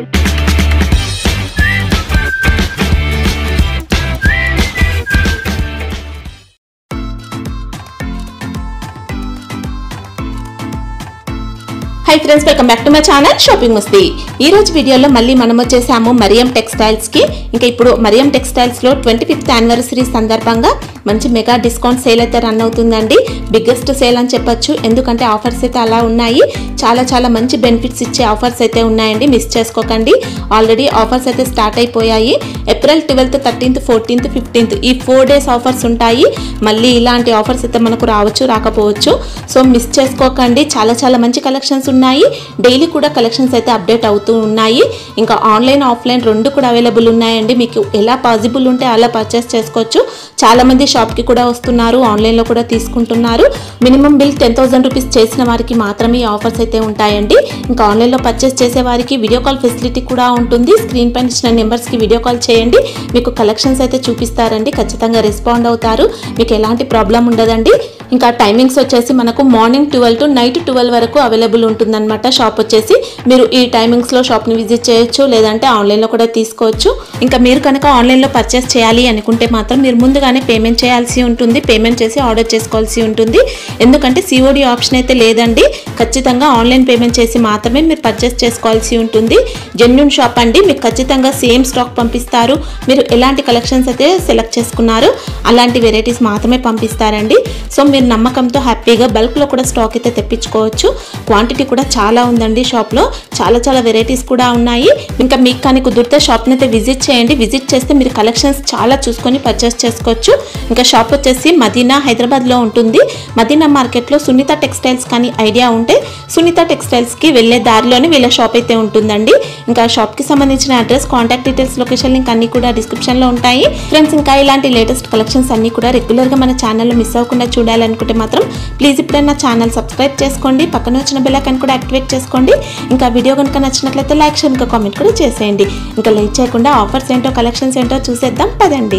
High friends welcome back to my channel shopping Masti ఈ రోజు వీడియోలో మళ్ళీ మనం వచ్చేసాము మరియం టెక్స్టైల్స్ కి ఇంకా ఇప్పుడు మరియం టెక్స్టైల్స్ లో ట్వంటీ ఫిఫ్త్ యానివర్సరీ సందర్భంగా మంచి మెగా డిస్కౌంట్ సేల్ అయితే రన్ అవుతుందండి బిగ్గెస్ట్ సేల్ అని చెప్పొచ్చు ఎందుకంటే ఆఫర్స్ అయితే అలా ఉన్నాయి చాలా చాలా మంచి బెనిఫిట్స్ ఇచ్చే ఆఫర్స్ అయితే ఉన్నాయండి మిస్ చేసుకోకండి ఆల్రెడీ ఆఫర్స్ అయితే స్టార్ట్ అయిపోయాయి April twelfth thirteenth fourteenth fifteenth ఈ ఫోర్ డేస్ ఆఫర్స్ ఉంటాయి మళ్ళీ ఇలాంటి ఆఫర్స్ అయితే మనకు రావచ్చు రాకపోవచ్చు సో మిస్ చేసుకోకండి చాలా చాలా మంచి కలెక్షన్స్ ఉన్నాయి డైలీ కూడా కలెక్షన్స్ అయితే అప్డేట్ అవుతూ ఉన్నాయి ఇంకా ఆన్లైన్ ఆఫ్లైన్ రెండు కూడా అవైలబుల్ ఉన్నాయండి మీకు ఎలా పాసిబుల్ ఉంటే అలా పర్చేస్ చేసుకోవచ్చు చాలా మంది షాప్కి కూడా వస్తున్నారు ఆన్లైన్లో కూడా తీసుకుంటున్నారు minimum bill ten thousand rupees చేసిన వారికి మాత్రమే ఈ ఆఫర్స్ అయితే ఉంటాయండి ఇంకా ఆన్లైన్లో పర్చేస్ చేసే వారికి వీడియో కాల్ ఫెసిలిటీ కూడా ఉంటుంది స్క్రీన్ పైన ఇచ్చిన నెంబర్స్కి వీడియో కాల్ చేయండి మీకు కలెక్షన్స్ అయితే చూపిస్తారండి ఖచ్చితంగా రెస్పాండ్ అవుతారు మీకు ఎలాంటి ప్రాబ్లం ఉండదండి ఇంకా టైమింగ్స్ వచ్చేసి మనకు morning twelve to night twelve వరకు అవైలబుల్ ఉంటుందన్నమాట షాప్ వచ్చేసి మీరు ఈ టైమింగ్స్లో షాప్ని విజిట్ చేయొచ్చు లేదంటే ఆన్లైన్లో కూడా తీసుకోవచ్చు ఇంకా మీరు కనుక ఆన్లైన్లో పర్చేస్ చేయాలి అనుకుంటే మాత్రం మీరు ముందుగానే పేమెంట్ చేయాల్సి ఉంటుంది పేమెంట్ చేసి ఆర్డర్ చేసుకోవాల్సి ఉంటుంది ఎందుకంటే సిఓడి ఆప్షన్ అయితే లేదండి ఖచ్చితంగా ఆన్లైన్ పేమెంట్ చేసి మాత్రమే మీరు పర్చేస్ చేసుకోవాల్సి ఉంటుంది జెన్యున్ షాప్ అండి మీకు ఖచ్చితంగా సేమ్ స్టాక్ పంపిస్తారు మీరు ఎలాంటి కలెక్షన్స్ అయితే సెలెక్ట్ చేసుకున్నారు అలాంటి వెరైటీస్ మాత్రమే పంపిస్తారండి సో మీరు నమ్మకంతో హ్యాపీగా బల్క్లో కూడా స్టాక్ అయితే తెప్పించుకోవచ్చు క్వాంటిటీ కూడా చాలా ఉందండి షాప్లో చాలా చాలా వెరైటీస్ కూడా ఉన్నాయి ఇంకా మీకు కానీ కుదిరితే షాప్ని అయితే విజిట్ చేయండి విజిట్ చేస్తే మీరు కలెక్షన్స్ చాలా చూసుకొని పర్చేస్ చేసుకోవచ్చు ఇంకా షాప్ వచ్చేసి మదీనా హైదరాబాద్లో ఉంటుంది మదీనా మార్కెట్లో సునీత టెక్స్టైల్స్ కానీ ఐడియా ఉంటే సునీత టెక్స్టైల్స్కి వెళ్ళే దారిలోనే వీళ్ళ షాప్ అయితే ఉంటుందండి ఇంకా షాప్కి సంబంధించిన address contact details location link అన్ని కూడా డిస్క్రిప్షన్లో ఉంటాయి ఫ్రెండ్స్ ఇంకా ఇలాంటి లేటెస్ట్ కలెక్షన్స్ అన్ని కూడా రెగ్యులర్గా మన ఛానల్లో మిస్ అవ్వకుండా చూడాలనుకుంటే మాత్రం ప్లీజ్ ఇప్పుడే నా ఛానల్ సబ్స్క్రైబ్ చేసుకోండి పక్కన వచ్చిన బెల్ ఐకాన్ కూడా యాక్టివేట్ చేసుకోండి ఇంకా వీడియో కనుక నచ్చినట్లయితే లైక్ షేర్ ఇంకా కామెంట్ కూడా చేసేయండి ఇంకా లైక్ చేయకుండా ఆఫర్స్ ఏంటో కలెక్షన్స్ ఏంటో చూసేద్దాం పదండి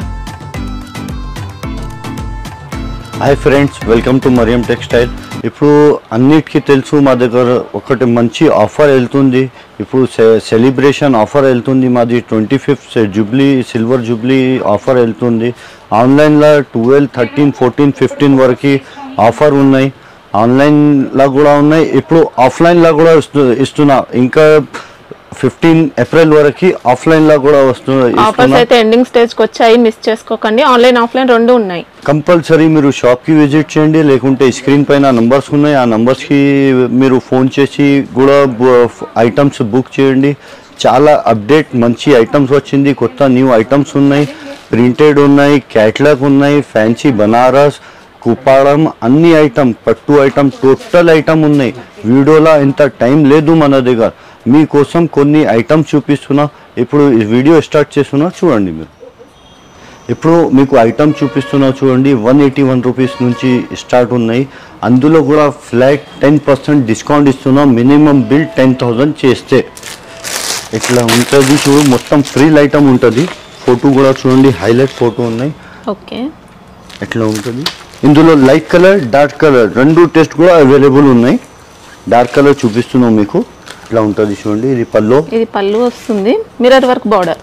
hi friends welcome to Mariam textile ఇప్పుడు అన్నిటికీ తెలుసు మా దగ్గర ఒకటి మంచి ఆఫర్ వెళ్తుంది ఇప్పుడు సె- సెలబ్రేషన్ ఆఫర్ వెళ్తుంది మాది twenty fifth jubilee silver jubilee offer వెళ్తుంది ఆన్లైన్లో ట్వెల్వ్ థర్టీన్ ఫోర్టీన్ ఫిఫ్టీన్ వరకు ఆఫర్ ఉన్నాయి ఆన్లైన్లో కూడా ఉన్నాయి ఇప్పుడు ఆఫ్లైన్లో కూడా ఇస్తు ఇస్తున్నా ఇంకా ఫిఫ్టీన్ ఏప్రిల్ వరకు ఆఫ్లైన్లో కూడా వస్తు ఆఫర్స్ ఇస్తున్నా అయితే ఎండింగ్ స్టేజ్కి వచ్చాయి మిస్ చేసుకోకండి ఆన్లైన్ ఆఫ్లైన్ రెండు ఉన్నాయి కంపల్సరీ మీరు షాప్కి విజిట్ చేయండి లేకుంటే స్క్రీన్ పైన నంబర్స్ ఉన్నాయి ఆ నంబర్స్కి మీరు ఫోన్ చేసి కూడా ఐటమ్స్ బుక్ చేయండి చాలా అప్డేట్ మంచి ఐటమ్స్ వచ్చింది కొత్త న్యూ ఐటమ్స్ ఉన్నాయి ప్రింటెడ్ ఉన్నాయి క్యాట్లాగ్ ఉన్నాయి ఫ్యాన్సీ బనారస్ కుప్పాడం అన్ని ఐటమ్ పట్టు ఐటమ్ టోటల్ ఐటమ్ ఉన్నాయి వీడియోలో ఇంత టైం లేదు మన దగ్గర మీకోసం కొన్ని ఐటమ్స్ చూపిస్తున్నా ఇప్పుడు ఈ వీడియో స్టార్ట్ చేస్తున్నా చూడండి మీరు ఇప్పుడు మీకు ఐటమ్ చూపిస్తున్నా చూడండి వన్ ఎయిటీ వన్ రూపీస్ నుంచి స్టార్ట్ ఉన్నాయి అందులో కూడా ఫ్లాట్ టెన్ పర్సెంట్ డిస్కౌంట్ ఇస్తున్నాం మినిమం బిల్ టెన్ థౌజండ్ చేస్తే ఇట్లా ఉంటుంది చూడు మొత్తం ఫ్రీ ఐటమ్ ఉంటుంది ఫోటో కూడా చూడండి హైలైట్ ఫోటో ఉన్నాయి ఓకే ఎట్లా ఉంటుంది ఇందులో లైట్ కలర్ డార్క్ కలర్ రెండు టెస్ట్ కూడా అవైలబుల్ ఉన్నాయి డార్క్ కలర్ చూపిస్తున్నాం మీకు ఇట్లా ఉంటుంది చూడండి ఇది పల్లో ఇది పళ్ళు వస్తుంది మిర్రర్ వర్క్ బార్డర్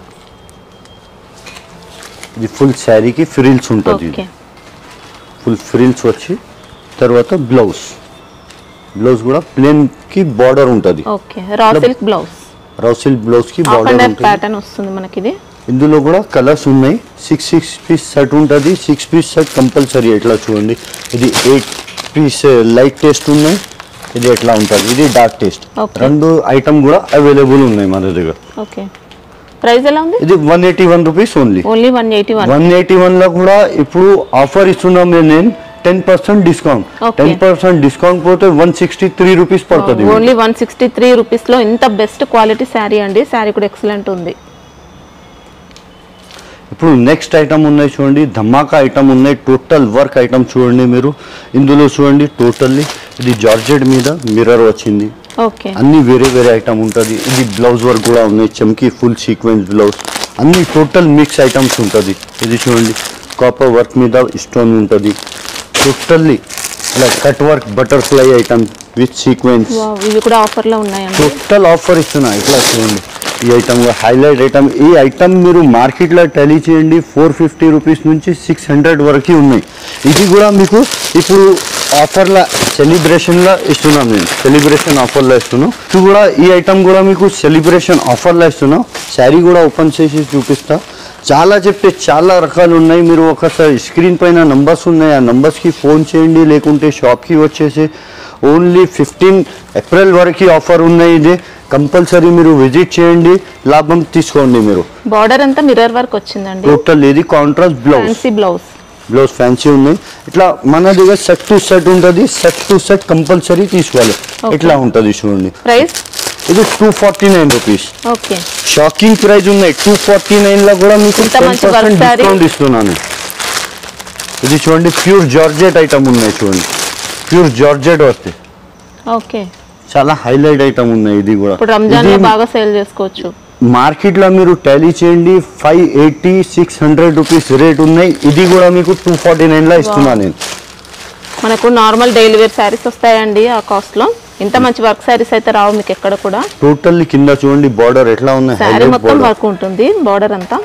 ఇది ఫుల్ శారీకి ఫ్రిల్స్ ఉంటుంది ఇది ఓకే ఫుల్ ఫ్రిల్స్ వచ్చి తర్వాత బ్లౌజ్ బ్లౌజ్ కూడా ప్లేన్ కి బార్డర్ ఉంటుంది okay raw silk blouse raw silk blouse కి హాఫ్ బార్డర్ అండ్ హాఫ్ ఉంటుంది ప్యాటర్న్ వస్తుంది మనకి ఇది ఇందులో కూడా కలర్స్ ఉన్నాయి సిక్స్ సిక్స్ పీస్ సెట్ ఉంటుంది సిక్స్ పీస్ సెట్ కంపల్సరీ ఎట్లా చూడండి ఇది ఎయిట్ పీస్ లైట్ టేస్ట్ ఉన్నాయి ఇది ఎట్లా ఉంటుంది ఇది డార్క్ టేస్ట్ Okay. రెండు ఐటమ్ కూడా అవైలబుల్ ఉన్నాయి మన దగ్గర ఓకే ప్రైస్ ఎలా ఉంది ఇది one eighty one rupees only only one eighty one one eighty one లో కూడా ఇప్పుడు ఆఫర్ ఇస్తున్నాం నేను ten percent discount Okay. Ten percent discount పోతే వన్ సిక్స్టీ త్రీ రూపీస్ పడుతుంది ఓన్లీ వన్ సిక్స్టీ త్రీ రూపీస్లో ఇంత బెస్ట్ క్వాలిటీ శారీ అండి శారీ కూడా ఎక్సలెంట్ ఉంది ఇప్పుడు నెక్స్ట్ ఐటమ్ ఉన్నాయి చూడండి ధమాకా ఐటమ్ ఉన్నాయి టోటల్ వర్క్ ఐటమ్ చూడండి మీరు ఇందులో చూడండి టోటల్లీ ఇది జార్జెట్ మీద మిర్రర్ వచ్చింది ఓకే అన్ని వేరే వేరే ఐటమ్ ఉంటుంది ఇది బ్లౌజ్ వర్క్ కూడా ఉన్నాయి చమ్కీ ఫుల్ సీక్వెన్స్ బ్లౌజ్ అన్ని టోటల్ మిక్స్ ఐటమ్స్ ఉంటుంది ఇది చూడండి కాపర్ వర్క్ మీద స్టోన్ ఉంటుంది టోటల్లీ ఇలా cut work butterfly item with sequence wow, ఇవి కూడా ఆఫర్లో ఉన్నాయండి టోటల్ ఆఫర్ ఇస్తున్నా ఇట్లా చూడండి ఈ ఐటమ్ హైలైట్ ఐటమ్ ఈ ఐటమ్ మీరు మార్కెట్లో టెలీ చేయండి ఫోర్ ఫిఫ్టీ రూపీస్ నుంచి సిక్స్ హండ్రెడ్ వరకు ఉన్నాయి ఇది కూడా మీకు ఇప్పుడు ఆఫర్ల సెలిబ్రేషన్లో ఇస్తున్నాం నేను సెలిబ్రేషన్ ఆఫర్లో ఇస్తున్నాం ఇది కూడా ఈ ఐటమ్ కూడా మీకు సెలిబ్రేషన్ ఆఫర్లో ఇస్తున్నాం శారీ కూడా ఓపెన్ చేసి చూపిస్తా చాలా చెప్తే చాలా రకాలు ఉన్నాయి మీరు ఒకసారి స్క్రీన్ పైన నంబర్స్ ఉన్నాయి ఆ నంబర్స్కి ఫోన్ చేయండి లేకుంటే షాప్కి వచ్చేసి ఓన్లీ ఫిఫ్టీన్ ఏప్రిల్ వరకు ఆఫర్ ఉన్నాయి ఇది కంపల్సరీ మీరు విజిట్ చేయండి లాభం తీసుకోండి మీరు బార్డర్ అంతా మిర్రర్ వర్క్ వచ్చిందండి టోటల్ ఇది contrast blouse fancy blouse blouse fancy ఉన్నాయి ఇట్లా మన దగ్గర సెట్ టు సెట్ ఉంటుంది సెట్ టు సెట్ కంపల్సరీ తీసుకోవాలి Okay. ఇట్లా ఉంటుంది చూడండి ప్రైస్ ఇది two forty nine rupees okay shocking price ఉన్నాయి టూ ఫార్టీ నైన్ లో కూడా మీకు ఇంత టెన్ మంచి పర్సెంట్ work saree. డిస్కౌంట్ ఇస్తున్నాను ఇది చూడండి ప్యూర్ జార్జెట్ ఐటమ్ ఉన్నాయి చూడండి ప్యూర్ జార్జెట్ వస్తాయి ఓకే చాలా హైలైట్ ఐటమ్ ఉన్నాయి ఇది కూడా ఇప్పుడు రంజాన్ లో ఇది బాగా సేల్ చేసుకోవచ్చు మార్కెట్ లో మీరు టాలీ చేయండి five eighty six hundred rupees rate ఉన్నాయి ఇది కూడా మీకు టూ ఫార్టీ నైన్ లో ఇస్తున్నా Wow. నేను మనకు నార్మల్ డైలీ వేర్ శారీస్ వస్తాయండి ఆ కాస్ట్ లో ఇంత మంచి వర్క్ శారీస్ అయితే రావు మీకు ఎక్కడ కూడా టోటల్లీ కింద చూడండి బార్డర్ ఎట్లా ఉన్నాయి శారీ హైలైట్ మొత్తం బార్డర్ వర్క్ ఉంటుంది బార్డర్ అంతా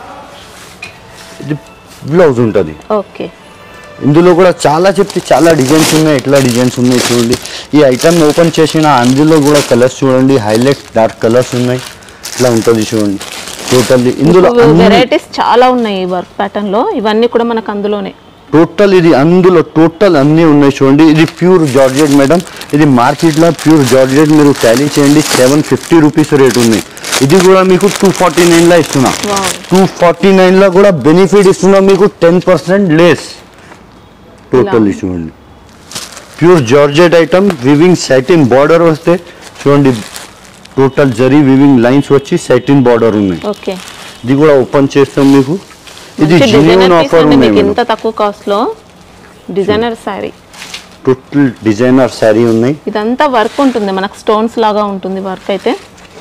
ఇది బ్లౌజ్ ఉంటుంది ఓకే ఇందులో కూడా చాలా చెప్తే చాలా డిజైన్స్ ఉన్నాయి ఎట్లా డిజైన్స్ ఉన్నాయి చూడండి ఈ ఐటమ్ ఓపెన్ చేసిన అందులో కూడా కలర్స్ చూడండి హైలైట్ డార్క్ కలర్స్ ఉన్నాయి ఇట్లా ఉంటుంది చూడండి టోటల్లీ ఇందులో అన్ని- వెరైటీస్ చాలా ఉన్నాయి ఈ వర్క్ ప్యాటర్న్ లో ఇవన్నీ కూడా మనకు అందులోనే టోటల్ ఇది అందులో టోటల్ అన్నీ ఉన్నాయి చూడండి ఇది ప్యూర్ జార్జెట్ మేడం ఇది మార్కెట్లో ప్యూర్ జార్జెట్ మీరు టాలీ చేయండి సెవెన్ ఫిఫ్టీ రూపీస్ రేట్ ఉంది ఇది కూడా మీకు టూ ఫార్టీ నైన్లో ఇస్తున్నా Wow. టూ ఫార్టీ నైన్లో కూడా బెనిఫిట్ ఇస్తున్నా మీకు టెన్ పర్సెంట్ లెస్ టోటల్ ఇలా. చూడండి pure georgette item weaving satin border వస్తే చూడండి టోటల్ జరీ వివింగ్ లైన్స్ వచ్చి సైటిన్ బార్డర్ ఉన్నాయి ఓకే ఇది కూడా ఓపెన్ చేస్తాం మీకు ఇది మంచి జెన్యున్ డిజైనర్ పీస్ ఆఫర్ అండి ఉన్నాయి మీకు మేడం ఇంత తక్కువ కాస్ట్ లో designer sari total designer sari ఉన్నాయి ఇదంతా వర్క్ ఉంటుంది మనకు స్టోన్స్ లాగా ఉంటుంది వర్క్ అయితే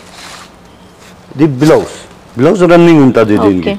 ఇది బ్లౌజ్ బ్లౌజ్ రన్నింగ్ ఉంటుంది ఓకే దీనికి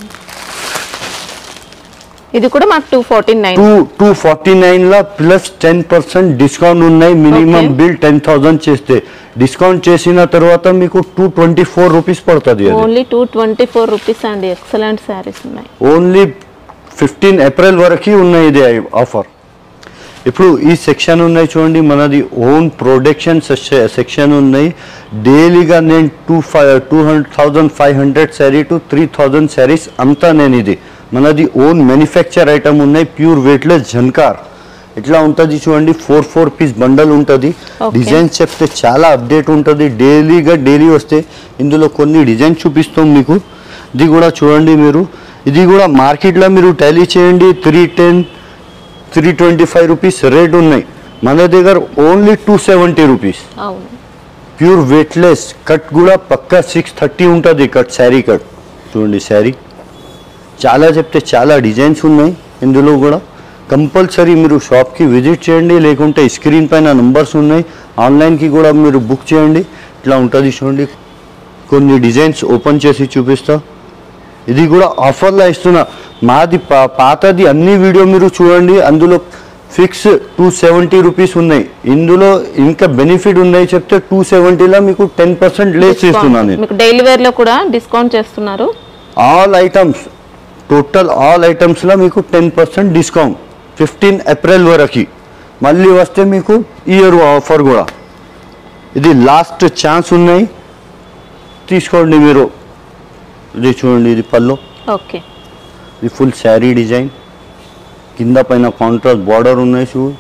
ఇది కూడా మాకు two forty nine two two forty nine లా ప్లస్ టెన్ పర్సెంట్ డిస్కౌంట్ ఉన్నాయి minimum Okay. Bill ten thousand చేస్తే డిస్కౌంట్ చేసిన తర్వాత మీకు టూ ట్వంటీ ఫోర్ రూపీస్ పడుతుంది అది only two twenty four rupees అండి ఎక్సలెంట్ శారీస్ ఉన్నాయి ఓన్లీ ఫిఫ్టీన్ ఏప్రిల్ వరకు ఉన్నాయి ఇది ఆఫర్ ఇప్పుడు ఈ సెక్షన్ ఉన్నాయి చూడండి మనది ఓన్ ప్రొడక్షన్ సెక్షన్ ఉన్నాయి డైలీగా నేను two five two hundred thousand five hundred sari to three thousand saris అంతా నేను ఇది మనది ఓన్ మ్యానుఫ్యాక్చర్ ఐటమ్ ఉన్నాయి ప్యూర్ వెయిట్లెస్ జన్కార్ ఇట్లా ఉంటుంది చూడండి ఫోర్ ఫోర్ పీస్ బండల్ ఉంటుంది Okay. డిజైన్స్ చెప్తే చాలా అప్డేట్ ఉంటుంది డైలీగా డైలీ వస్తే ఇందులో కొన్ని డిజైన్ చూపిస్తాం మీకు ఇది కూడా చూడండి మీరు ఇది కూడా మార్కెట్లో మీరు టాలీ చేయండి three ten three twenty five rupees rate ఉన్నాయి మన దగ్గర ఓన్లీ టూ సెవెంటీ రూపీస్ అవును ప్యూర్ వెయిట్లెస్ కట్ కూడా పక్కా సిక్స్ థర్టీ ఉంటుంది కట్ శారీ కట్ చూడండి శారీ చాలా చెప్తే చాలా డిజైన్స్ ఉన్నాయి ఇందులో కూడా కంపల్సరీ మీరు షాప్కి విజిట్ చేయండి లేకుంటే స్క్రీన్ పైన నంబర్స్ ఉన్నాయి ఆన్లైన్కి కూడా మీరు బుక్ చేయండి ఇట్లా ఉంటుంది చూడండి కొన్ని డిజైన్స్ ఓపెన్ చేసి చూపిస్తా ఇది కూడా ఆఫర్లో ఇస్తున్నా మాది పా- పాతది అన్ని వీడియో మీరు చూడండి అందులో ఫిక్స్ టూ సెవెంటీ రూపీస్ ఉన్నాయి ఇందులో ఇంకా బెనిఫిట్ ఉన్నాయి చెప్తే టూ సెవెంటీలో మీకు టెన్ పర్సెంట్ లేస్ ఇస్తున్నా నేను మీకు డైలీ వేర్ లో కూడా డిస్కౌంట్ చేస్తున్నారు ఆల్ ఐటమ్స్ టోటల్ ఆల్ ఐటమ్స్లో మీకు ten percent discount fifteen April వరకు మళ్ళీ వస్తే మీకు ఇయర్ ఆఫర్ కూడా ఇది లాస్ట్ ఛాన్స్ ఉన్నాయి తీసుకోండి మీరు ఇది చూడండి ఇది పళ్ళు ఓకే ఇది ఫుల్ శారీ డిజైన్ కింద పైన కాంట్రాస్ట్ బార్డర్ ఉన్నాయి చూడు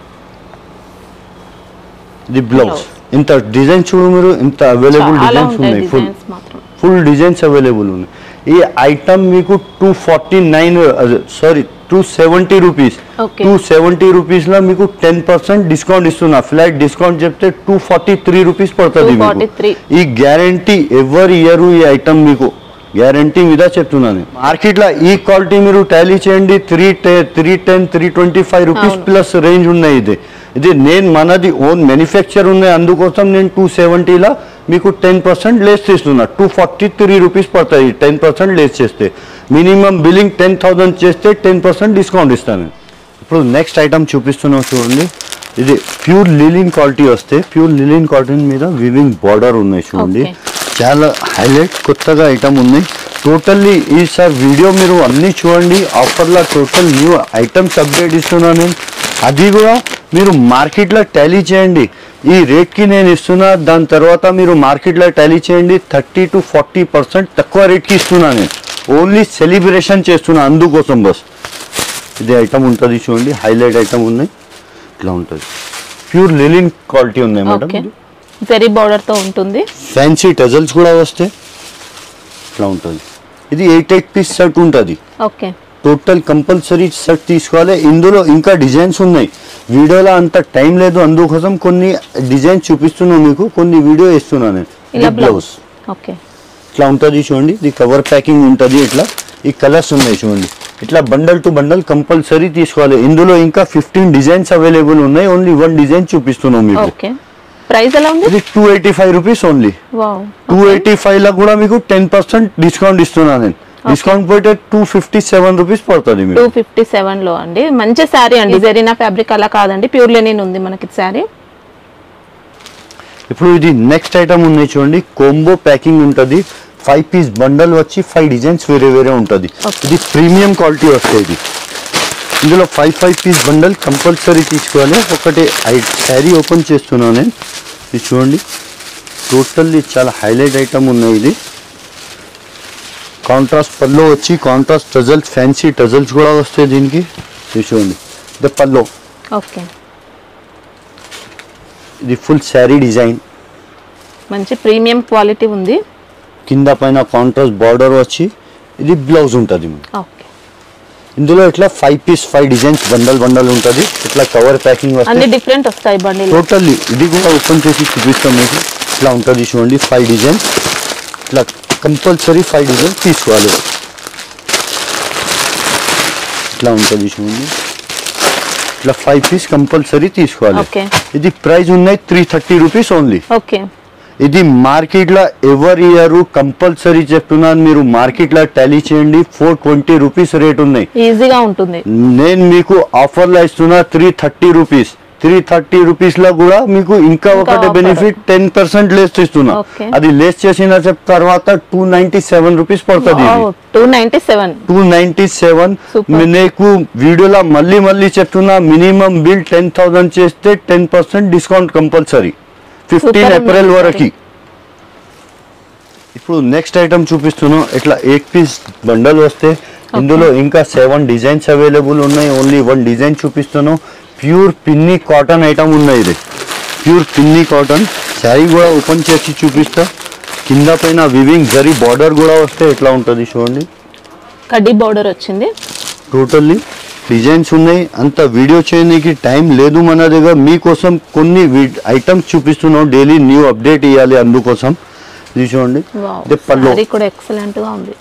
ఇది బ్లౌజ్ Blouse. ఇంత డిజైన్ చూడు మీరు ఇంత అవైలబుల్ చాలా డిజైన్స్ ఉంటాయి ఉన్నాయి ఫుల్ డిజైన్స్ మాత్రం ఫుల్ డిజైన్స్ అవైలబుల్ ఉన్నాయి ఈ ఐటమ్ మీకు two forty nine sorry two seventy rupees Okay. Two seventy రూపీస్లో మీకు టెన్ పర్సెంట్ డిస్కౌంట్ ఇస్తున్నా ఫ్లాట్ డిస్కౌంట్ చెప్తే టూ ఫార్టీ త్రీ రూపీస్ పడుతుంది మీకు 243. ఈ గ్యారంటీ ఎవరి ఇయర్ ఈ ఐటమ్ మీకు గ్యారంటీ మీద చెప్తున్నాను మార్కెట్లో ఈ క్వాలిటీ మీరు టాలీ చేయండి three ten three ten three twenty five rupees అవును. ప్లస్ రేంజ్ ఉన్నాయి ఇది ఇది నేను మనది ఓన్ మ్యానుఫ్యాక్చర్ ఉన్నాయి అందుకోసం నేను టూ సెవెంటీలో మీకు టెన్ పర్సెంట్ లేస్ చేస్తున్నా టూ ఫార్టీ త్రీ రూపీస్ పడుతుంది టెన్ పర్సెంట్ లేస్ చేస్తే మినిమం బిల్లింగ్ టెన్ థౌసండ్ చేస్తే టెన్ పర్సెంట్ డిస్కౌంట్ ఇస్తాను ఇప్పుడు నెక్స్ట్ ఐటమ్ చూపిస్తున్నాం చూడండి ఇది ప్యూర్ లిలిన్ క్వాలిటీ వస్తే ప్యూర్ లిలిన్ కాటన్ మీద వివింగ్ బార్డర్ ఉన్నాయి చూడండి Okay. చాలా హైలైట్ కొత్తగా ఐటమ్ ఉన్నాయి టోటల్లీ ఈసారి వీడియో మీరు అన్నీ చూడండి ఆఫర్లో టోటల్ న్యూ ఐటమ్స్ అప్డేట్ ఇస్తున్నాను నేను అది కూడా మీరు మార్కెట్లో టాలీ చేయండి ఈ రేట్కి నేను ఇస్తున్నా దాని తర్వాత మీరు మార్కెట్లో టాలీ చేయండి థర్టీ టు ఫార్టీ పర్సెంట్ తక్కువ రేట్కి ఇస్తున్నా నేను ఓన్లీ సెలబ్రేషన్ చేస్తున్నా అందుకోసం బస్ ఇది ఐటమ్ ఉంటుంది చూడండి హైలైట్ ఐటమ్ ఉన్నాయి ఇట్లా ఉంటుంది ప్యూర్ లిలిన్ క్వాలిటీ ఉన్నాయి ఓకే మేడం జరీ బార్డర్ తో ఉంటుంది ఫ్యాన్సీ టజల్స్ కూడా వస్తాయి ఇట్లా ఉంటుంది ఇది ఎయిట్ ఎయిట్ పీస్ సెట్ ఉంటుంది ఓకే టోటల్ కంపల్సరీ సెట్ తీసుకోవాలి ఇందులో ఇంకా డిజైన్స్ ఉన్నాయి వీడియోలో అంత టైం లేదు అందుకోసం కొన్ని డిజైన్స్ చూపిస్తున్నాను మీకు కొన్ని వీడియో ఇస్తున్నాను నేను ఇలా ఇది బ్లౌజ్ ఓకే ఇట్లా ఉంటుంది చూడండి ఇది కవర్ ప్యాకింగ్ ఉంటుంది ఇట్లా ఈ కలర్స్ ఉన్నాయి చూడండి ఇట్లా బండల్ టు బండల్ కంపల్సరీ తీసుకోవాలి ఇందులో ఇంకా ఫిఫ్టీన్ డిజైన్స్ అవైలబుల్ ఉన్నాయి ఓన్లీ వన్ డిజైన్ చూపిస్తున్నాం మీకు ఓకే ప్రైస్ ఎలా ఉంది ఇది two eighty five rupees only wow two eighty five లో కూడా మీకు టెన్ పర్సెంట్ డిస్కౌంట్ ఇస్తున్నాను నేను డిస్కౌంట్ పోతే టూ ఫిఫ్టీ సెవెన్ రూపీస్ పడుతుంది టూ మీకు ఫిఫ్టీ సెవెన్ లో అండి మంచి శారీ అండి జరీనా ఫ్యాబ్రిక్ అలా కాదండి ప్యూర్ లెనిన్ ఉంది మనకి శారీ ఇప్పుడు ఇది నెక్స్ట్ ఐటమ్ ఉన్నాయి చూడండి కోంబో ప్యాకింగ్ ఉంటుంది ఫైవ్ పీస్ బండల్ వచ్చి ఫైవ్ డిజైన్స్ వేరే వేరే ఉంటుంది Okay. ఇది ప్రీమియం క్వాలిటీ వస్తాయి ఇది ఇందులో five five piece bundle compulsory తీసుకోవాలి ఒకటి శారీ ఓపెన్ చేస్తున్నాను నేను ఇది చూడండి టోటల్లీ చాలా హైలైట్ ఐటమ్ ఉన్నాయి ఇది కాంట్రాస్ట్ పల్లో వచ్చి కాంట్రాస్ట్ టజల్స్ ఫ్యాన్సీ టజల్స్ కూడా వస్తాయి దీనికి ఇది చూడండి ఇది పల్లో ఓకే ఇది ఫుల్ శారీ డిజైన్ మంచి ప్రీమియం క్వాలిటీ ఉంది కింద పైన కాంట్రాస్ట్ బార్డర్ వచ్చి ఇది బ్లౌజ్ ఉంటుంది ఓకే ఇందులో ఇట్లా five piece five designs bundle bundle ఉంటుంది ఇట్లా కవర్ ప్యాకింగ్ అన్ని వస్తుంది డిఫరెంట్ వస్తాయి బండిల్ టోటల్లీ ఇది కూడా ఓపెన్ చేసి చూపిస్తాం మీకు ఇట్లా ఉంటుంది చూడండి ఫైవ్ డిజైన్స్ ఇట్లా కంపల్సరీ ఫైవ్ డిజైన్స్ తీసుకోవాలి ఇట్లా ఉంటుంది చూడండి ఇట్లా ఫైవ్ పీస్ కంపల్సరీ తీసుకోవాలి ఓకే ఇది ప్రైస్ ఉన్నాయి three thirty rupees only okay ఇది మార్కెట్లో ఎవరి ఇయర్ కంపల్సరీ చెప్తున్నాను మీరు మార్కెట్లో టాలీ చేయండి ఫోర్ ట్వంటీ రూపీస్ రేట్ ఉన్నాయి ఈజీగా ఉంటుంది నేను మీకు ఆఫర్లో ఇస్తున్నా three thirty rupees three thirty rupees లో కూడా మీకు ఇంకా ఒకటి offer. Benefit ten percent less ఇస్తున్నా Okay. అది లేస్ చేసిన చెప్ తర్వాత టూ నైన్టీ సెవెన్ రూపీస్ పడుతుంది two ninety seven two ninety seven Super. నీకు వీడియోలో మళ్ళీ మళ్ళీ చెప్తున్నా మినిమం బిల్ టెన్ థౌసండ్ చేస్తే ten percent discount compulsory fifteen Super April amazing. వరకు ఇప్పుడు నెక్స్ట్ ఐటమ్ చూపిస్తున్నాం ఇట్లా ఎయిట్ పీస్ బండల్ వస్తే ఇందులో ఇంకా సెవెన్ డిజైన్స్ అవైలబుల్ ఉన్నాయి ఓన్లీ వన్ డిజైన్ చూపిస్తున్నాం ప్యూర్ పిన్ని కాటన్ ఐటమ్ ఉన్నాయి ఇది ప్యూర్ పిన్ని కాటన్ శారీ కూడా ఓపెన్ చేసి చూపిస్తా కింద పైన వివింగ్ జరీ బార్డర్ కూడా వస్తే ఎట్లా ఉంటుంది చూడండి కడ్డీ బార్డర్ వచ్చింది టోటల్లీ డిజైన్స్ ఉన్నాయి అంత వీడియో చేయడానికి టైం లేదు మన దగ్గర మీకోసం కొన్ని ఐటమ్స్ చూపిస్తున్నాం డైలీ న్యూ అప్డేట్ ఇవ్వాలి అందుకోసం ఇది చూడండి ఇది పళ్ళు శారీ కూడా ఎక్సలెంట్ గా ఉంది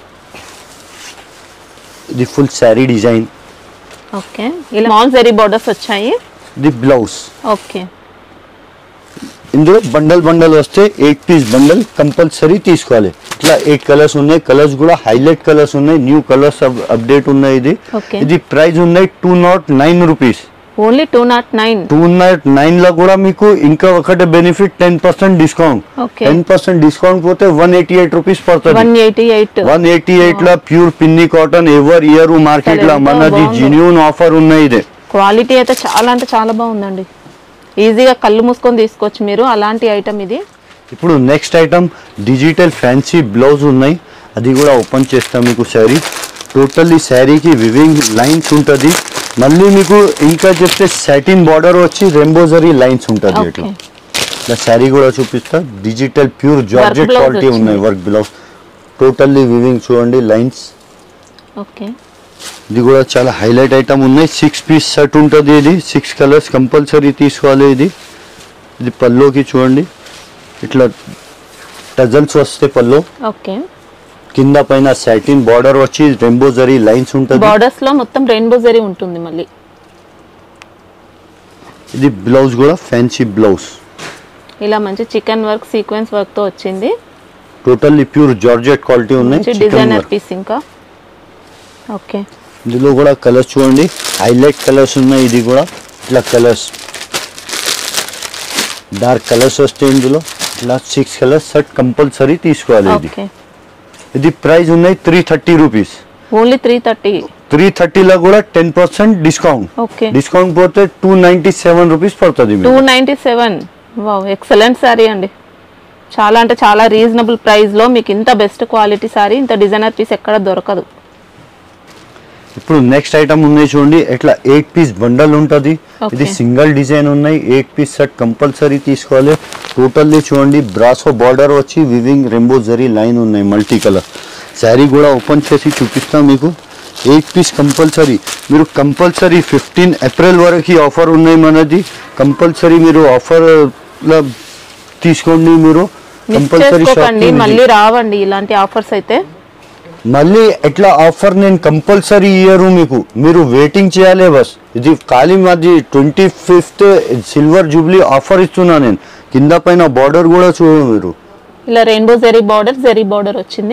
ఇది ఫుల్ శారీ డిజైన్ ఓకే ఇలా స్మాల్ జరీ బార్డర్స్ వచ్చాయి ఇది బ్లౌజ్ ఓకే ఇందులో బండల్ బండల్ వస్తే ఎయిట్ పీస్ బండల్ కంపల్సరీ తీసుకోవాలి ఇట్లా ఎయిట్ కలర్స్ ఉన్నాయి కలర్స్ కూడా హైలైట్ కలర్స్ ఉన్నాయి న్యూ కలర్స్ అప్డేట్ ఉన్నాయి ఇది Okay. ఇది ప్రైస్ ఉన్నాయి two not nine rupees only two not nine two not nine లో కూడా మీకు ఇంకా ఒకటి benefit ten percent discount Okay. Ten percent discount పోతే one eighty eight rupees one పడుతుంది eighty eight one eighty eight లో ప్యూర్ పిన్ని కాటన్ ఎవర్ ఇయర్ మార్కెట్ లో ఎంత మనది బాగుందో. జెన్యూన్ ఆఫర్ ఉన్నాయి ఇది క్వాలిటీ అయితే చాలా అంటే చాలా బాగుందండి ఈజీగా కళ్ళు మూసుకొని తీసుకోవచ్చు మీరు అలాంటి ఐటమ్ ఇది ఇప్పుడు next item digital fancy blouse ఉన్నాయి అది కూడా ఓపెన్ చేస్తాం మీకు శారీ టోటల్లీ శారీకి వివింగ్ లైన్స్ ఉంటుంది మళ్ళీ మీకు ఇంకా చెప్తే సాటిన్ బార్డర్ వచ్చి రెంబోజరీ లైన్స్ ఉంటుంది ఓకే ఇట్లా ఇలా శారీ కూడా చూపిస్తా digital pure georgette blouse quality ఉన్నాయి వచ్చింది. వర్క్ బ్లౌజ్ టోటల్లీ వివింగ్ చూడండి లైన్స్ ఓకే ఇది కూడా చాలా హైలైట్ ఐటమ్ ఉన్నాయి సిక్స్ పీస్ సెట్ ఉంటుంది ఇది సిక్స్ కలర్స్ కంపల్సరీ తీసుకోవాలి ఇది ఇది పల్లోకి చూడండి ఇట్లా టజల్స్ వస్తే పల్లో ఓకే కింద పైన సాటిన్ బార్డర్ వచ్చి రెంబో జరీ లైన్స్ ఉంటుంది బార్డర్స్ లో మొత్తం రెయిన్బో జరీ ఉంటుంది మళ్ళీ ఇది బ్లౌజ్ కూడా ఫ్యాన్సీ బ్లౌజ్ ఇలా మంచి చికెన్ వర్క్ సీక్వెన్స్ వర్క్ తో వచ్చింది టోటల్లీ ప్యూర్ జార్జెట్ క్వాలిటీ ఉన్నాయి మంచి chicken డిజైనర్ work. పీస్ ఇంకా ఓకే ఇందులో కూడా కలర్స్ చూడండి హైలైట్ కలర్స్ ఉన్నాయి ఇది కూడా ఇట్లా కలర్స్ డార్క్ కలర్స్ వస్తాయి ఇందులో ఇట్లా సిక్స్ కలర్స్ సెట్ కంపల్సరీ తీసుకోవాలి ఇది ఓకే ఇది ప్రైస్ ఉన్నాయి three thirty rupees only three thirty three థర్టీలో కూడా ten percent discount okay discount పోతే టూ నైంటీ సెవెన్ రూపీస్ పడుతుంది టూ మీకు ninety seven wow excellent sari అండి చాలా అంటే చాలా రీజనబుల్ ప్రైస్లో మీకు ఇంత బెస్ట్ క్వాలిటీ శారీ ఇంత డిజైనర్ పీస్ ఎక్కడ దొరకదు ఇప్పుడు నెక్స్ట్ ఐటమ్ ఉన్నాయి చూడండి ఇట్లా ఎయిట్ పీస్ బండల్ ఉంటుంది Okay. ఇది సింగిల్ డిజైన్ ఉన్నాయి ఎయిట్ పీస్ సెట్ కంపల్సరీ తీసుకోవాలి టోటల్లీ చూడండి బ్రాసో బార్డర్ వచ్చి వివింగ్ రెంబో జరీ లైన్ ఉన్నాయి మల్టీ కలర్ శారీ కూడా ఓపెన్ చేసి చూపిస్తాం మీకు ఎయిట్ పీస్ కంపల్సరీ మీరు కంపల్సరీ ఫిఫ్టీన్ ఏప్రిల్ వరకు ఆఫర్ ఉన్నాయి మనది కంపల్సరీ మీరు ఆఫర్ తీసుకోండి మీరు మిస్ కంపల్సరీ చేసుకోకండి మళ్ళీ రావండి ఇలాంటి ఆఫర్స్ అయితే మళ్ళీ ఎట్లా ఆఫర్ నేను కంపల్సరీ ఇయ్యరు మీకు మీరు వెయిటింగ్ చేయాలి బస్ ఇది ఖాళీ మాది twenty fifth silver jubilee offer ఇస్తున్నా నేను కింద పైన బార్డర్ కూడా చూడు మీరు ఇలా rainbow zari border zari border వచ్చింది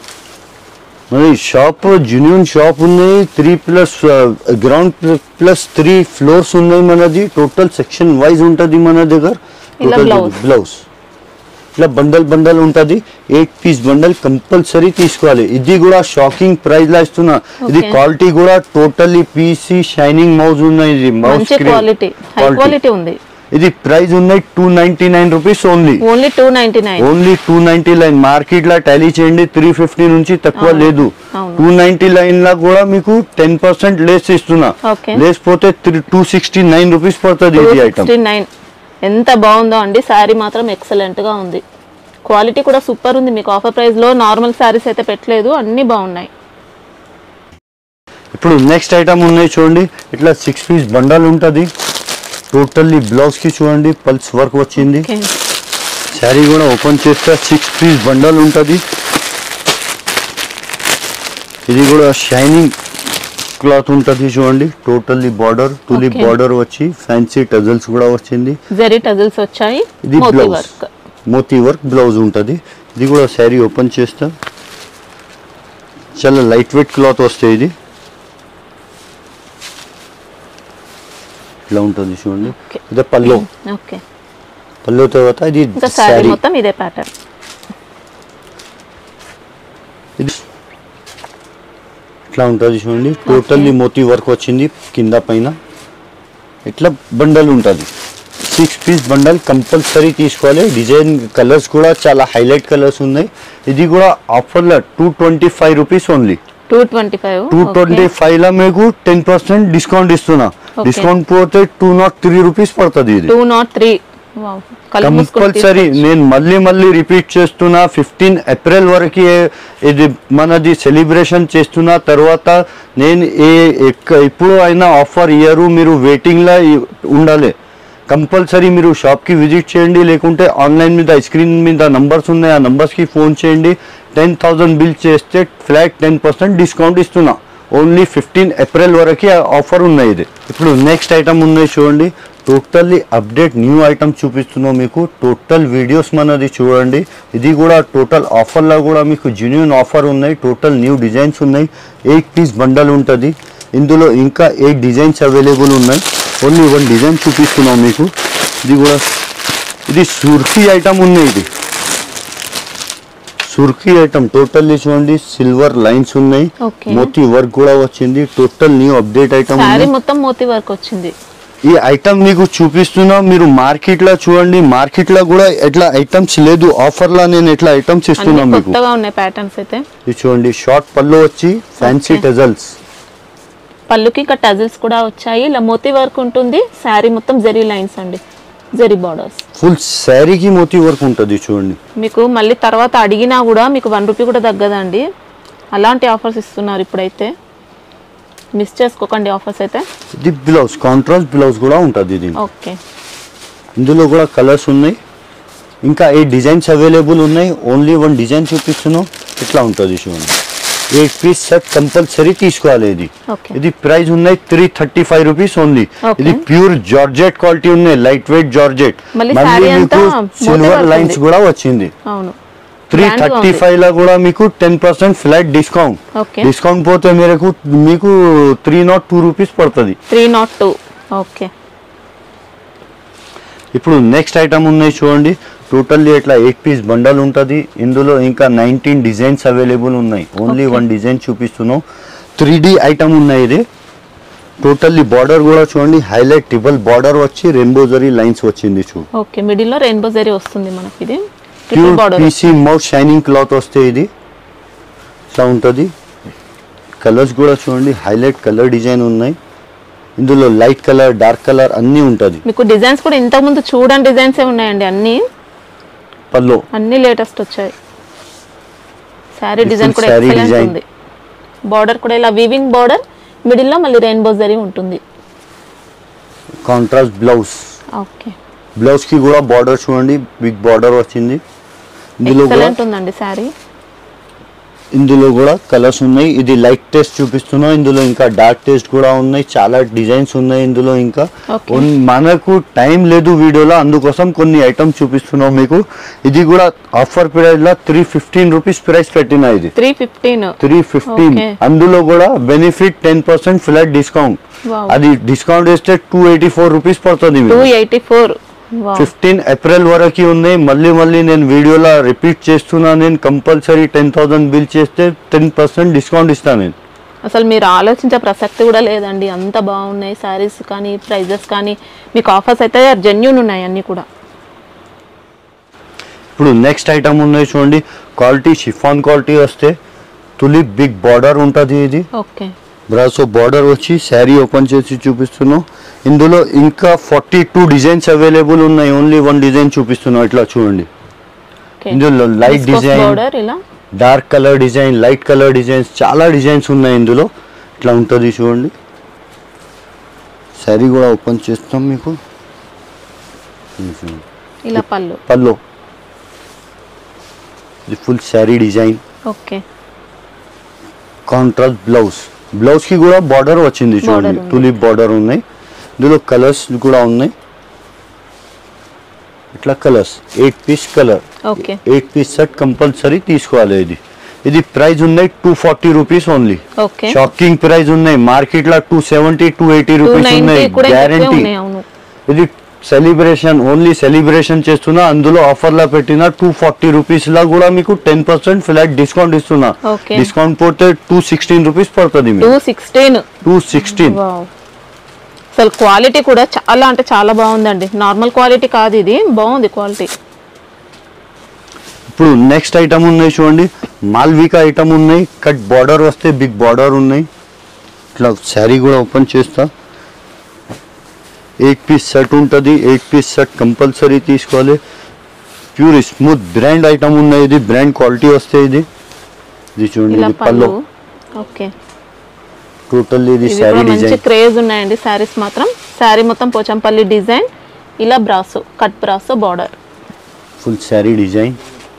మరి షాప్ జెన్యున్ షాప్ ఉన్నాయి three plus ground plus three floors ఉన్నాయి మనది టోటల్ సెక్షన్ వైజ్ ఉంటుంది మన దగ్గర ఇలా blouse. బ్లౌజ్ ఇట్లా బండల్ బండల్ ఉంటుంది ఎయిట్ పీస్ బండల్ కంపల్సరీ తీసుకోవాలి ఇది కూడా షాకింగ్ ప్రైస్ లా ఇస్తున్నా ఇది Okay. క్వాలిటీ కూడా టోటల్లీ పీసీ షైనింగ్ మౌజ్ ఉన్నాయి ఇది మౌజ్ మంచి క్వాలిటీ హై క్వాలిటీ ఉంది ఇది ప్రైస్ ఉన్నాయి two ninety nine rupees only only two ninety nine only two ninety nine market లా టాలీ చేయండి త్రీ ఫిఫ్టీ నుంచి తక్కువ అవును. లేదు అవును. టూ నైన్టీ లైన్ లా కూడా మీకు టెన్ పర్సెంట్ లేస్ ఇస్తున్నా Okay. లేస్ పోతే టూ సిక్స్టీ నైన్ రూపీస్ పడుతుంది టూ ఇది ఐటమ్ సిక్స్టీ నైన్ ఎంత బాగుందో అండి శారీ మాత్రం ఎక్సలెంట్ గా ఉంది క్వాలిటీ కూడా సూపర్ ఉంది మీకు ఆఫర్ ప్రైస్ లో నార్మల్ శారీస్ అయితే పెట్టలేదు అన్ని బాగున్నాయి ఇప్పుడు నెక్స్ట్ ఐటమ్ ఉన్నాయి చూడండి ఇట్లా సిక్స్ పీస్ బండల్ ఉంటుంది టోటల్లీ బ్లౌజ్ కి చూడండి పల్స్ వర్క్ వచ్చింది ఓకే శారీ కూడా ఓపెన్ చేస్తే సిక్స్ పీస్ బండల్ ఉంటుంది ఇది కూడా షైనింగ్ క్లాత్ ఉంటుంది చూడండి టోటల్లీ బార్డర్ తులి Okay. బార్డర్ వచ్చి ఫ్యాన్సీ టజల్స్ కూడా వచ్చింది జెరీ టజిల్స్ వచ్చాయి ఇది మోతీ బ్లౌజ్ వర్క్ మోతీ వర్క్ బ్లౌజ్ ఉంటుంది ఇది కూడా శారీ ఓపెన్ చేస్తా చాలా లైట్ వెయిట్ క్లాత్ వస్తాయి ఇది ఇలా ఉంటుంది చూడండి Okay. ఇదే పల్లో ఓకే పల్లో తర్వాత ఇది ఇంకా శారీ శారీ మొత్తం ఇదే ప్యాటర్న్ ఇది ఇట్లా ఉంటుంది చూడండి టోటల్లీ మోతీ వర్క్ వచ్చింది కింద పైన ఇట్లా బండల్ ఉంటుంది సిక్స్ పీస్ బండల్ కంపల్సరీ తీసుకోవాలి డిజైన్ కలర్స్ కూడా చాలా హైలైట్ కలర్స్ ఉన్నాయి ఇది కూడా ఆఫర్లో two twenty five rupees only two twenty five two twenty five లో మీకు టెన్ పర్సెంట్ డిస్కౌంట్ ఇస్తున్నా Okay. డిస్కౌంట్ పోతే టూ నాట్ త్రీ రూపీస్ పడుతుంది ఇది టూ నాట్ త్రీ కంపల్సరీ నేను మళ్ళీ మళ్ళీ రిపీట్ చేస్తున్నా ఫిఫ్టీన్ ఏప్రిల్ వరకు ఇది మనది సెలబ్రేషన్ చేస్తున్నా తర్వాత నేను ఏ ఎక్క- ఇప్పుడు అయినా ఆఫర్ ఇయ్యరు మీరు వెయిటింగ్లో ఉండాలి కంపల్సరీ మీరు షాప్కి విజిట్ చేయండి లేకుంటే ఆన్లైన్ మీద స్క్రీన్ మీద నంబర్స్ ఉన్నాయి ఆ నంబర్స్కి ఫోన్ చేయండి టెన్ థౌజండ్ బిల్ చేస్తే ఫ్లాట్ టెన్ పర్సెంట్ డిస్కౌంట్ ఇస్తున్నా ఓన్లీ ఫిఫ్టీన్ ఏప్రిల్ వరకు ఆఫర్ ఉన్నాయి ఇది ఇప్పుడు నెక్స్ట్ ఐటమ్ ఉన్నాయి చూడండి టోటల్లీ అప్డేట్ న్యూ ఐటమ్ చూపిస్తున్నాం మీకు టోటల్ వీడియోస్ మనది చూడండి ఇది కూడా టోటల్ ఆఫర్లో కూడా మీకు జెన్యున్ ఆఫర్ ఉన్నాయి టోటల్ న్యూ డిజైన్స్ ఉన్నాయి ఎయిట్ పీస్ బండల్ ఉంటుంది ఇందులో ఇంకా ఎయిట్ డిజైన్స్ అవైలబుల్ ఉన్నాయి ఓన్లీ వన్ డిజైన్ చూపిస్తున్నాం మీకు ఇది కూడా ఇది సుర్ఖీ ఐటమ్ ఉన్నాయి ఇది సుర్ఖీ ఐటమ్ టోటల్లీ చూడండి సిల్వర్ లైన్స్ ఉన్నాయి Okay. మోతీ వర్క్ కూడా వచ్చింది total new update item sari ఉంది మొత్తం మోతీ వర్క్ వచ్చింది ఈ ఐటమ్ మీకు చూపిస్తున్నా మీరు మార్కెట్ లో చూడండి మార్కెట్ లో కూడా ఎట్లా ఐటమ్స్ లేదు ఆఫర్ లా నేను ఎట్లా ఐటమ్స్ ఇస్తున్నా అన్ని మీకు కొత్తగా ఉన్నాయి ప్యాటర్న్స్ అయితే ఇది చూడండి షార్ట్ పళ్ళు వచ్చి ఫ్యాన్సీ Okay. టెజల్స్ పళ్ళుకి ఇంకా టజిల్స్ కూడా వచ్చాయి ఇలా మోతీ వర్క్ ఉంటుంది శారీ మొత్తం జెరీ లైన్స్ అండి జెరీ బార్డర్స్ ఫుల్ శారీకి మోతీ వర్క్ ఉంటుంది చూడండి మీకు మళ్ళీ తర్వాత అడిగినా కూడా మీకు వన్ రూపీ కూడా తగ్గదండి అలాంటి ఆఫర్స్ ఇస్తున్నారు ఇప్పుడైతే మిస్ చేసుకోకండి ఆఫర్స్ అయితే ఇది బ్లౌజ్ కాంట్రాస్ట్ బ్లౌజ్ కూడా ఉంటుంది ఇది ఓకే ఇందులో కూడా కలర్స్ ఉన్నాయి ఇంకా ఏ డిజైన్స్ అవైలబుల్ ఉన్నాయి ఓన్లీ వన్ డిజైన్ చూపిస్తున్నాం ఇట్లా ఉంటుంది చూడండి ఎయిట్ పీస్ సెట్ కంపల్సరీ తీసుకోవాలి ఇది ఓకే ఇది ప్రైస్ ఉన్నాయి three thirty five rupees only Okay. ఇది ప్యూర్ జార్జెట్ క్వాలిటీ ఉన్నాయి లైట్ వెయిట్ జార్జెట్ మళ్ళీ మళ్ళీ saree అంతా మీకు మోతీ సిల్వర్ work లైన్స్ ఉంది. కూడా వచ్చింది అవును త్రీ Grand గా థర్టీ ఉంది. ఫైవ్ లో కూడా మీకు ten percent flat discount Okay. Discount పోతే మీకు మీకు త్రీ నాట్ టూ రూపీస్ పడుతుంది త్రీ నాట్ టూ ఓకే ఇప్పుడు నెక్స్ట్ ఐటమ్ ఉన్నాయి చూడండి టోటల్లీ ఇట్లా ఎయిట్ పీస్ బండల్ ఉంటుంది ఇందులో ఇంకా నైన్టీన్ డిజైన్స్ అవైలబుల్ ఉన్నాయి ఓన్లీ Okay. వన్ డిజైన్ చూపిస్తున్నాం త్రీ డి ఐటమ్ ఉన్నాయి ఇది టోటల్లీ బార్డర్ కూడా చూడండి హైలైట్ ట్రిబల్ బార్డర్ వచ్చి రెయిన్బో జరీ లైన్స్ వచ్చింది చూడు ఓకే మిడిల్లో రెయిన్బో జరీ వస్తుంది మనకి ఇది ట్రిపుల్ ప్యూర్ బార్డర్ పీసీ మౌత్ షైనింగ్ క్లాత్ వస్తే ఇది ఇట్లా ఉంటుంది కలర్స్ కూడా చూడండి హైలైట్ కలర్ డిజైన్ ఉన్నాయి ఇందులో లైట్ కలర్ డార్క్ కలర్ అన్నీ ఉంటుంది మీకు డిజైన్స్ కూడా ఇంతకు ముందు చూడని డిజైన్స్ ఏ ఉన్నాయండి అన్ని పల్లో అన్ని లేటెస్ట్ వచ్చాయి శారీ This డిజైన్ is కూడా saree ఎక్సలెంట్ design. ఉంది బార్డర్ కూడా ఇలా వీవింగ్ బార్డర్ మిడిల్లో మళ్ళీ రెయిన్బో జరీ ఉంటుంది కాంట్రాస్ట్ బ్లౌజ్ ఓకే బ్లౌజ్ కి కూడా బార్డర్ చూడండి బిగ్ బార్డర్ వచ్చింది ఇందులో కూడా ఎక్సలెంట్ ఉందండి శారీ ఇందులో కూడా కలర్స్ ఉన్నాయి ఇది లైట్ టేస్ట్ చూపిస్తున్నాం ఇందులో ఇంకా డార్క్ టేస్ట్ కూడా ఉన్నాయి చాలా డిజైన్స్ ఉన్నాయి ఇందులో ఇంకా Okay. ఉన్- మనకు టైం లేదు వీడియోలో అందుకోసం కొన్ని ఐటమ్స్ చూపిస్తున్నాం మీకు ఇది కూడా ఆఫర్ పీరియడ్ లో త్రీ ఫిఫ్టీన్ రూపీస్ ప్రైస్ పెట్టిన ఇది three fifteen three fifteen Okay. అందులో కూడా benefit ten percent flat discount Wow. అది డిస్కౌంట్ వేస్తే టూ ఎయిటీ ఫోర్ రూపీస్ పడుతుంది టూ మీకు ఎయిటీ ఫోర్ ఫిఫ్టీన్ ఏప్రిల్ వరకు ఉంది మళ్ళీ మళ్ళీ నేను వీడియోలో రిపీట్ చేస్తున్నా నేను కంపల్సరీ టెన్ థౌసండ్ బిల్ చేస్తే టెన్ పర్సెంట్ డిస్కౌంట్ ఇస్తాను నేను అసలు మీరు ఆలోచించే ప్రసక్తి కూడా లేదండి అంత బాగున్నాయి శారీస్ కానీ ప్రైజెస్ కానీ మీకు ఆఫర్స్ అయితే జెన్యున్ ఉన్నాయి అన్నీ కూడా ఇప్పుడు నెక్స్ట్ ఐటమ్ ఉన్నాయి చూడండి క్వాలిటీ షిఫాన్ క్వాలిటీ వస్తే తులిప్ బిగ్ బార్డర్ ఉంటుంది ఇది ఓకే బ్రాసో బార్డర్ వచ్చి శారీ ఓపెన్ చేసి చూపిస్తున్నాం ఇందులో ఇంకా ఫార్టీ టూ డిజైన్స్ అవైలబుల్ ఉన్నాయి ఓన్లీ వన్ డిజైన్ చూపిస్తున్నాం ఇట్లా చూడండి ఇందులో లైట్ డిజైన్ బార్డర్ ఇలా dark colour design light colour designs చాలా డిజైన్స్ ఉన్నాయి ఇందులో ఇట్లా ఉంటుంది చూడండి శారీ కూడా ఓపెన్ చేస్తాం మీకు ఇది చూడండి. ఇలా పళ్ళు పల్లో ఇది full sari design okay contrast blouse blouse కి కూడా బార్డర్ వచ్చింది Border చూడండి ఉంది. తులిప్ బార్డర్ ఉన్నాయి ఇందులో కలర్స్ కూడా ఉన్నాయి ఇట్లా colours eight piece colour okay eight piece set compulsory తీసుకోవాలి ఇది ఇది ప్రైస్ ఉన్నాయి two forty rupees only okay shocking price ఉన్నాయి మార్కెట్ లో two seventy two eighty two rupees ninety ఉన్నాయి కూడా ఎక్కువే గ్యారంటీ ఉన్నాయి అవును ఇది సెలబ్రేషన్ ఓన్లీ సెలబ్రేషన్ చేస్తున్నా అందులో ఆఫర్ లా పెట్టిన టూ ఫార్టీ రూపీస్ లా కూడా మీకు టెన్ పర్సెంట్ ఫ్లాట్ డిస్కౌంట్ ఇస్తున్నా Okay. డిస్కౌంట్ పోతే టూ సిక్స్టీన్ రూపీస్ పడుతుంది టూ మీకు సిక్స్టీన్ టూ సిక్స్టీన్ అసలు క్వాలిటీ కూడా చాలా అంటే చాలా బాగుందండి నార్మల్ క్వాలిటీ కాదు ఇది బాగుంది క్వాలిటీ ఇప్పుడు నెక్స్ట్ ఐటమ్ ఉన్నాయి చూడండి మాల్వికా ఐటమ్ ఉన్నాయి కట్ బార్డర్ వస్తే బిగ్ బార్డర్ ఉన్నాయి ఇట్లా శారీ కూడా ఓపెన్ చేస్తా ఎయిట్ పీస్ సెట్ ఉంటుంది ఎయిట్ పీస్ సెట్ కంపల్సరీ తీసుకోవాలి ప్యూర్ స్మూత్ బ్రాండ్ ఐటమ్ ఉన్నాయి ఇది బ్రాండ్ క్వాలిటీ వస్తే ఇది ఇది చూడండి ఇలా ఇది పల్లో పళ్ళు ఓకే టోటల్ ఇది ఇవి శారీ కూడా మంచి డిజైన్ క్రేజ్ ఉన్నాయండి శారీస్ మాత్రం శారీ మొత్తం పోచంపల్లి డిజైన్ ఇలా బ్రాసో కట్ బ్రాసో border full sari design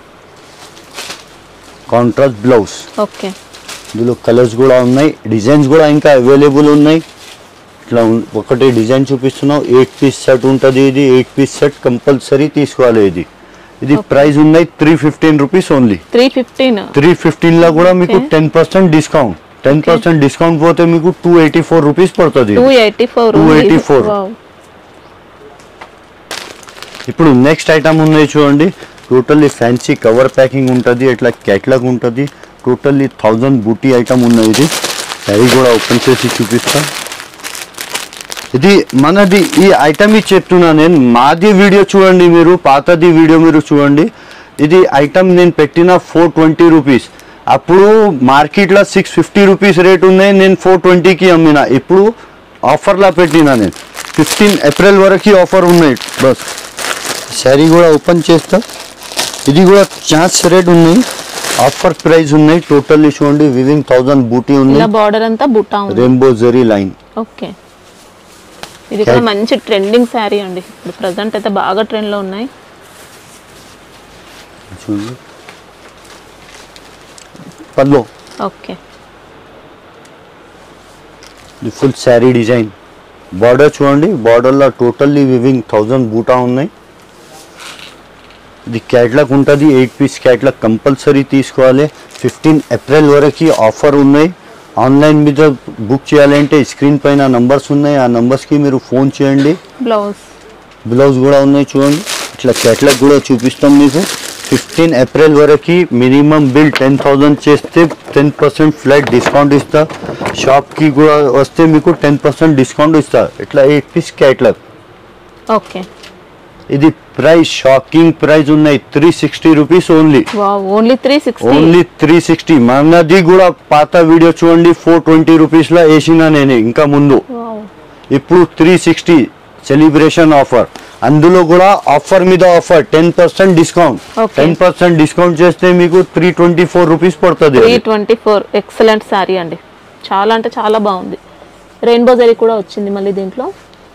contrast blouse okay ఇందులో కలర్స్ కూడా ఉన్నాయి డిజైన్స్ కూడా ఇంకా అవైలబుల్ ఉన్నాయి ఇట్లా ఉన్- ఒకటి డిజైన్ చూపిస్తున్నాం ఎయిట్ పీస్ సెట్ ఉంటుంది ఇది ఎయిట్ పీస్ సెట్ కంపల్సరీ తీసుకోవాలి ఇది ఇది ప్రైస్ ఉన్నాయి three fifteen rupees only three fifteen three fifteen లో కూడా మీకు Okay. Ten percent discount ten percent discount పోతే మీకు టూ ఎయిటీ ఫోర్ రూపీస్ పడుతుంది టూ ఎయిటీ ఫోర్ 284. ఇప్పుడు నెక్స్ట్ ఐటమ్ ఉన్నాయి చూడండి టోటల్లీ ఫ్యాన్సీ కవర్ ప్యాకింగ్ ఉంటుంది ఇట్లా క్యాట్లాగ్ ఉంటుంది టోటల్లీ థౌజండ్ బూటీ ఐటమ్ ఉన్నాయి ఇది అవి కూడా ఓపెన్ చేసి చూపిస్తా ఇది మనది ఈ ఐటమ్ ఇది చెప్తున్నా నేను మాది వీడియో చూడండి మీరు పాతది వీడియో మీరు చూడండి ఇది ఐటమ్ నేను పెట్టిన ఫోర్ ట్వంటీ రూపీస్ అప్పుడు మార్కెట్లో సిక్స్ ఫిఫ్టీ రూపీస్ రేట్ ఉన్నాయి నేను ఫోర్ ట్వంటీకి అమ్మిన ఇప్పుడు ఆఫర్లా పెట్టిన నేను ఫిఫ్టీన్ ఏప్రిల్ వరకు ఆఫర్ ఉన్నాయి బస్ శారీ కూడా ఓపెన్ చేస్తా ఇది కూడా ఛాన్స్ రేట్ ఉన్నాయి ఆఫర్ ప్రైస్ ఉన్నాయి టోటల్లీ చూడండి వివింగ్ థౌజండ్ బూటీ ఇలా ఉన్నాయి బార్డర్ అంతా బుట్టా ఉంది రెయిన్బో జరీ లైన్ ఓకే ఇది కూడా మంచి ట్రెండింగ్ శారీ అండి ఇప్పుడు ప్రజెంట్ అయితే బాగా ట్రెండ్ లో ఉన్నాయి చూడండి పల్లో ఓకే ఇది ఫుల్ శారీ డిజైన్ బార్డర్ చూడండి బార్డర్లో టోటల్లీ వివింగ్ థౌజండ్ బూటా ఉన్నాయి ఇది క్యాట్లాగ్ ఉంటుంది ఎయిట్ పీస్ క్యాట్లాగ్ కంపల్సరీ తీసుకోవాలి ఫిఫ్టీన్ ఏప్రిల్ వరకు ఆఫర్ ఉన్నాయి ఆన్లైన్ మీద బుక్ చేయాలంటే స్క్రీన్ పైన నంబర్స్ ఉన్నాయి ఆ నంబర్స్కి మీరు ఫోన్ చేయండి బ్లౌజ్ బ్లౌజ్ కూడా ఉన్నాయి చూడండి ఇట్లా కేటలాగ్ కూడా చూపిస్తాం మీకు ఫిఫ్టీన్ ఏప్రిల్ వరకు మినిమం బిల్ టెన్ థౌజండ్ చేస్తే టెన్ పర్సెంట్ ఫ్లాట్ డిస్కౌంట్ ఇస్తా షాప్కి కూడా వస్తే మీకు టెన్ పర్సెంట్ డిస్కౌంట్ ఇస్తా ఇట్లా ఎయిట్ పీస్ కేటలాగ్ ఓకే ఇది ప్రైస్ షాకింగ్ ప్రైస్ ఉన్నాయి three sixty rupees only wow only three sixty only three sixty మనది కూడా పాత వీడియో చూడండి ఫోర్ ట్వంటీ రూపీస్లో వేసిన నేను ఇంకా ముందు ఇప్పుడు త్రీ సిక్స్టీ సెలిబ్రేషన్ ఆఫర్ అందులో కూడా ఆఫర్ మీద offer ten percent discount Okay. Ten percent discount చేస్తే మీకు త్రీ ట్వంటీ ఫోర్ రూపీస్ పడుతుంది three twenty four excellent sari అండి చాలా అంటే చాలా బాగుంది రెయిన్బో జరీ కూడా వచ్చింది మళ్ళీ దీంట్లో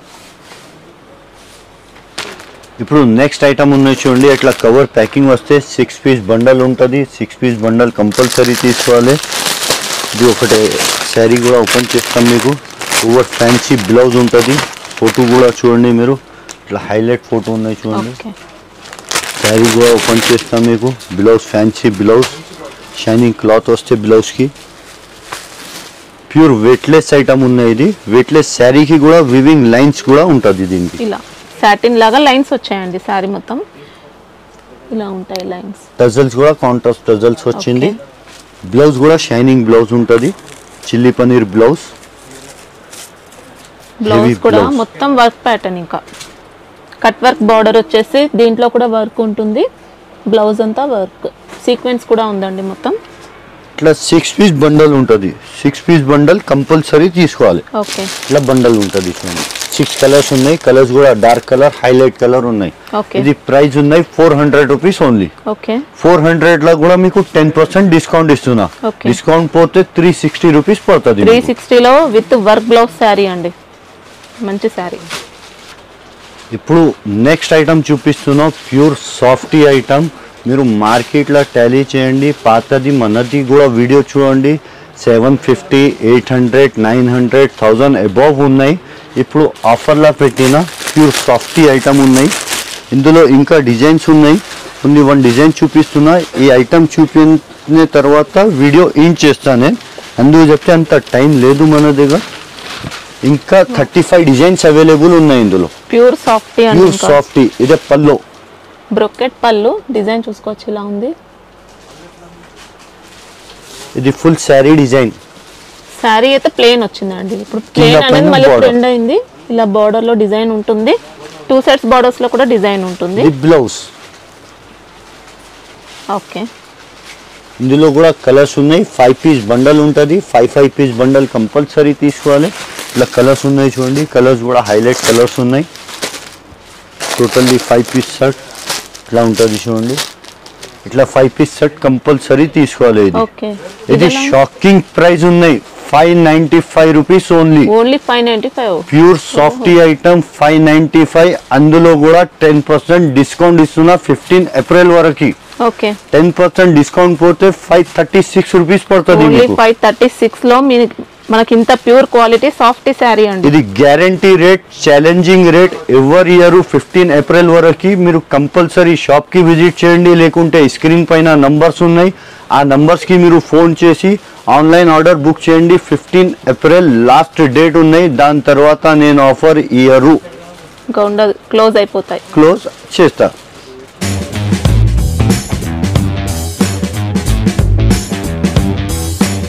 ఇప్పుడు నెక్స్ట్ ఐటమ్ ఉన్నాయి చూడండి ఇట్లా కవర్ ప్యాకింగ్ వస్తే సిక్స్ పీస్ బండల్ ఉంటుంది సిక్స్ పీస్ బండల్ కంపల్సరీ తీసుకోవాలి ఇది ఒకటి శారీ కూడా ఓపెన్ చేస్తాం మీకు ఓవర్ ఫ్యాన్సీ బ్లౌజ్ ఉంటుంది ఫోటో కూడా చూడండి మీరు ఇట్లా హైలైట్ ఫోటో ఉన్నాయి చూడండి ఓకే శారీ కూడా ఓపెన్ చేస్తాం మీకు blouse fancy blouse shining cloth వస్తే బ్లౌజ్కి ప్యూర్ వెయిట్లెస్ ఐటమ్ ఉన్నాయి ఇది వెయిట్లెస్ శారీకి కూడా వివింగ్ లైన్స్ కూడా ఉంటుంది దీనికి ఇలా సాటిన్ లాగా లైన్స్ వచ్చాయండి శారీ మొత్తం ఇలా ఉంటాయి లైన్స్ టజల్స్ కూడా కాంట్రాస్ట్ టజల్స్ వచ్చింది Okay. బ్లౌజ్ కూడా షైనింగ్ బ్లౌజ్ ఉంటుంది చిల్లీ పనీర్ బ్లౌజ్ బ్లౌజ్ కూడా blouse. మొత్తం వర్క్ ప్యాటర్న్ ఇంకా కట్ వర్క్ బార్డర్ వచ్చేసి దీంట్లో కూడా వర్క్ ఉంటుంది బ్లౌజ్ అంతా వర్క్ సీక్వెన్స్ కూడా ఉందండి మొత్తం ఇట్లా సిక్స్ పీస్ బండల్ ఉంటుంది సిక్స్ పీస్ బండల్ కంపల్సరీ తీసుకోవాలి ఓకే ఇట్లా బండల్ ఉంటుంది చూడండి సిక్స్ కలర్స్ ఉన్నాయి కలర్స్ కూడా డార్క్ కలర్ హైలైట్ కలర్ ఉన్నాయి ఓకే ఇది ప్రైస్ ఉన్నాయి four hundred rupees only okay four hundred లో కూడా మీకు టెన్ పర్సెంట్ డిస్కౌంట్ ఇస్తున్నా Okay. డిస్కౌంట్ పోతే త్రీ సిక్స్టీ రూపీస్ పడుతుంది త్రీ మీకు. సిక్స్టీలో విత్ వర్క్ బ్లౌజ్ శారీ అండి మంచి శారీ ఇప్పుడు నెక్స్ట్ ఐటమ్ చూపిస్తున్నాం ప్యూర్ సాఫ్టీ ఐటమ్ మీరు మార్కెట్లో టాలీ చేయండి పాతది మనది కూడా వీడియో చూడండి seven fifty eight hundred nine hundred thousand above ఉన్నాయి ఇప్పుడు ఆఫర్లో పెట్టిన ప్యూర్ సాఫ్టీ ఐటమ్ ఉన్నాయి ఇందులో ఇంకా డిజైన్స్ ఉన్నాయి కొన్ని వన్ డిజైన్ చూపిస్తున్నా ఈ ఐటమ్ చూపిన తర్వాత వీడియో ఇన్ చేస్తాను నేను అందుకు చెప్తే అంత టైం లేదు మన దగ్గర ఇంకా థర్టీ ఫైవ్ డిజైన్స్ అవైలబుల్ ఉన్నాయి ఇందులో ప్యూర్ సాఫ్టీ అండి ప్యూర్ ఇంకా సాఫ్టీ ఇదే పల్లో బ్రొకెట్ పళ్ళు డిజైన్ చూసుకోవచ్చు ఇలా ఉంది ఇది ఫుల్ శారీ డిజైన్ శారీ అయితే ప్లేన్ వచ్చిందండి ఇప్పుడు ప్లేన్ కింద అనేది పైన మళ్ళీ border. ట్రెండ్ అయింది ఇలా బార్డర్ లో డిజైన్ ఉంటుంది టూ సెట్స్ బార్డర్స్ లో కూడా డిజైన్ ఉంటుంది ఇది బ్లౌజ్ ఓకే ఇందులో కూడా కలర్స్ ఉన్నాయి ఫైవ్ పీస్ బండల్ ఉంటుంది five five piece bundle compulsory తీసుకోవాలి ఇట్లా కలర్స్ ఉన్నాయి చూడండి కలర్స్ కూడా హైలైట్ కలర్స్ ఉన్నాయి టోటల్లీ ఫైవ్ పీస్ షర్ట్ ఇట్లా ఉంటుంది చూడండి ఇట్లా ఫైవ్ పీస్ షర్ట్ కంపల్సరీ తీసుకోవాలి ఇది ఓకే ఇది షాకింగ్ ప్రైస్ ఉన్నాయి five ninety five rupees only only five ninety five pure softy item five ninety five అందులో కూడా టెన్ పర్సెంట్ డిస్కౌంట్ ఇస్తున్నా ఫిఫ్టీన్ ఏప్రిల్ వరకు ఓకే టెన్ పర్సెంట్ డిస్కౌంట్ పోతే five thirty six rupees పడుతుంది only మీకు five thirty six లో మీ మనకి ఇంత ప్యూర్ క్వాలిటీ సాఫ్టీ శారీ అండి ఇది గ్యారంటీ రేట్ ఛాలెంజింగ్ రేట్ ఎవరి ఇయర్ ఫిఫ్టీన్ ఏప్రిల్ వరకు మీరు కంపల్సరీ షాప్కి విజిట్ చేయండి లేకుంటే స్క్రీన్ పైన నంబర్స్ ఉన్నాయి ఆ నంబర్స్కి మీరు ఫోన్ చేసి ఆన్లైన్ ఆర్డర్ బుక్ చేయండి ఫిఫ్టీన్ ఏప్రిల్ లాస్ట్ డేట్ ఉన్నాయి దాని తర్వాత నేను ఆఫర్ ఇయర్ ఇంకా ఉండదు క్లోజ్ అయిపోతాయి క్లోజ్ చేస్తా